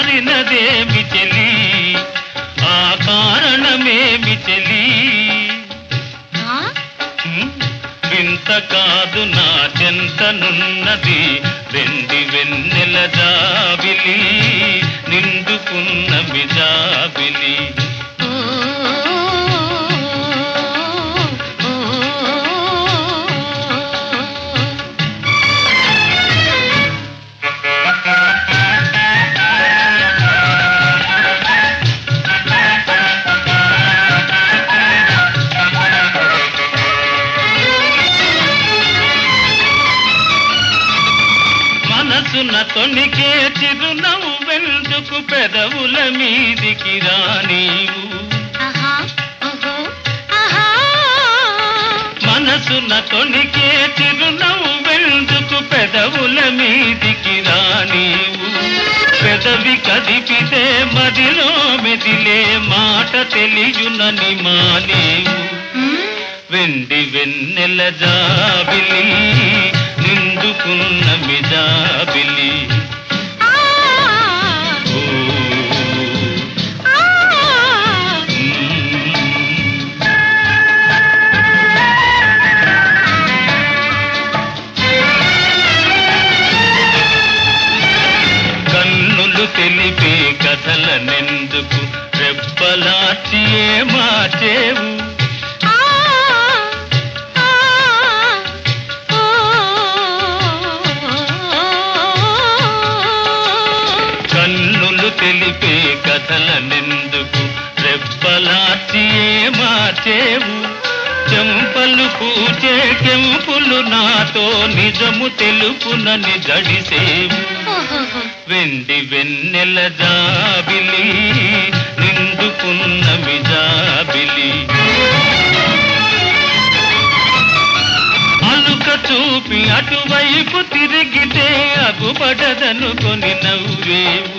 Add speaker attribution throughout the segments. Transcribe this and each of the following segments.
Speaker 1: మారినదేమి చెలి ఆ కారణమేమి చెలి
Speaker 2: ఆ?
Speaker 1: హ్మ్? వింత కాదు నా చెంతనున్నది వెండి వెన్నెల జాబిలి నిండుకున్న మిజాబిలి
Speaker 2: ఓ, ఓ, ఓ.
Speaker 1: మనసున తొణికే చిరునవ్వు వెందుకు పెదవుల మీదికి రానీవు
Speaker 2: ఆహా, ఓహో, ఆహా.
Speaker 1: మనసున తొణికే చిరునవ్వు వెందుకు పెదవుల మీదికి రానీవు పెదవి కదిపితే మదిలో మెదిలే మాట తెలియునని మానేవు
Speaker 2: హ్మ్?
Speaker 1: వెండి వెన్నెల జాబిలి నిండుకున్న మిజాబిలి
Speaker 2: ఆ,
Speaker 1: ఓ,
Speaker 2: ఆ.
Speaker 1: మ్మ్. కన్నులు తెలిపే కథలనెందుకు రెప్పలాచి ఏ మార్చేవు
Speaker 2: ఆ, ఆ, ఓ.
Speaker 1: కన్నులు తెలిపే కథలనెందుకు రెప్పలాచి ఏ మార్చేవు చెంపలు పూచే కెంపులు నాతో నిజము తెలుపునని జడిసేవు
Speaker 2: ఓహోహో.
Speaker 1: వెండి వెన్నెల జాబిలి నిండుకున్న మిజాబిలి అలుక చూపి అటువైపు తిరిగితే అగుపడదనుకొని నవ్వేవు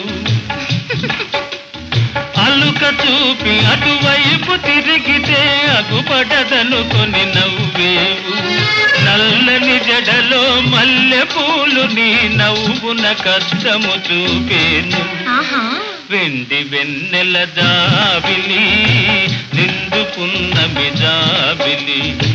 Speaker 1: అలుక చూపి అటువైపు తిరిగితే అగుపడదనుకొని నవ్వేవు నల్లని జడలో మల్లె పూలు నీ నవ్వున కష్టము చూపేను
Speaker 2: ఆహా
Speaker 1: వెండి వెన్నెల జాబిలి నిండుకున్న మిజాబిలి